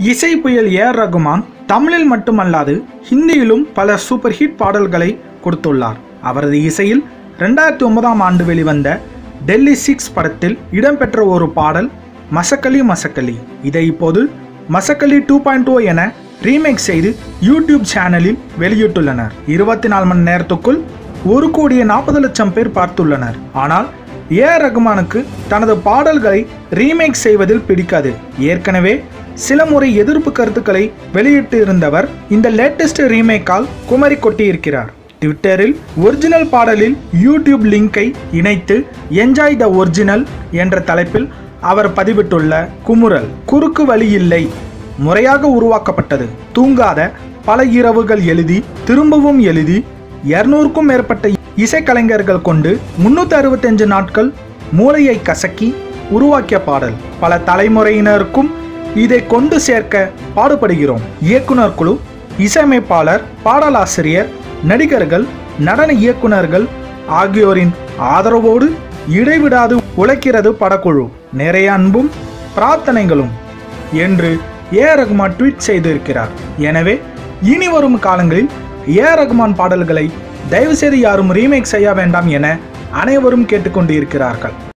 இசை புயல் A R Rahman தமிழில் மட்டுமல்லாது ஹிந்தியிலும் பல சூப்பர் ஹிட் பாடல்களை கொடுத்துள்ளார் அவரது இசையில் ரெண்டாயிரத்தி ஒன்பதாம் ஆண்டு வெளிவந்த டெல்லி சிக்ஸ் படத்தில் இடம்பெற்ற ஒரு பாடல் மசக்கலி மசக்கலி இதை இப்போது மசக்கலி டூ பாயிண்ட் ஓ என ரீமேக் செய்து யூடியூப் சேனலில் வெளியிட்டுள்ளனர் இருபத்தி நாலு மணி நேரத்துக்குள் ஒரு கோடியே நாற்பது லட்சம் பேர் பார்த்துள்ளனர் ஆனால் ஏ ஆர் ரகுமானுக்கு தனது பாடல்களை ரீமேக் செய்வதில் பிடிக்காது ஏற்கனவே சில முறை எதிர்ப்பு கருத்துக்களை வெளியிட்டு இருந்தவர் இந்த லேட்டஸ்ட் ரீமேக்கால் குமரி கொட்டியிருக்கிறார் ட்விட்டரில் ஒரிஜினல் பாடலில் யூடியூப் லிங்கை இணைத்து என்ஜாய் த ஒரிஜினல் என்ற தலைப்பில் அவர் பதிவிட்டுள்ள குமுறல் குறுக்கு வழி இல்லை முறையாக உருவாக்கப்பட்டது தூங்காத பல இரவுகள் எழுதி திரும்பவும் எழுதி இருநூறுக்கும் மேற்பட்ட இசைக்கலைஞர்கள் கொண்டு முன்னூத்தி அறுபத்தஞ்சு நாட்கள் மூளையை கசக்கி உருவாக்கிய பாடல் பல தலைமுறையினருக்கும் இதை கொண்டு சேர்க்க பாடுபடுகிறோம் இயக்குனர் குழு இசையமைப்பாளர் பாடலாசிரியர் நடிகர்கள் நடன இயக்குனர்கள் ஆகியோரின் ஆதரவோடு இடைவிடாது உழைக்கிறது படக்குழு நிறைய அன்பும் பிரார்த்தனைகளும் என்று ஏ ஆர் ரகுமான் ட்வீட் செய்திருக்கிறார் எனவே இனி வரும் காலங்களில் ஏ ஆர் ரகுமான் பாடல்களை தயவுசெய்து யாரும் ரீமேக் செய்ய வேண்டாம் என அனைவரும் கேட்டுக்கொண்டு இருக்கிறார்கள்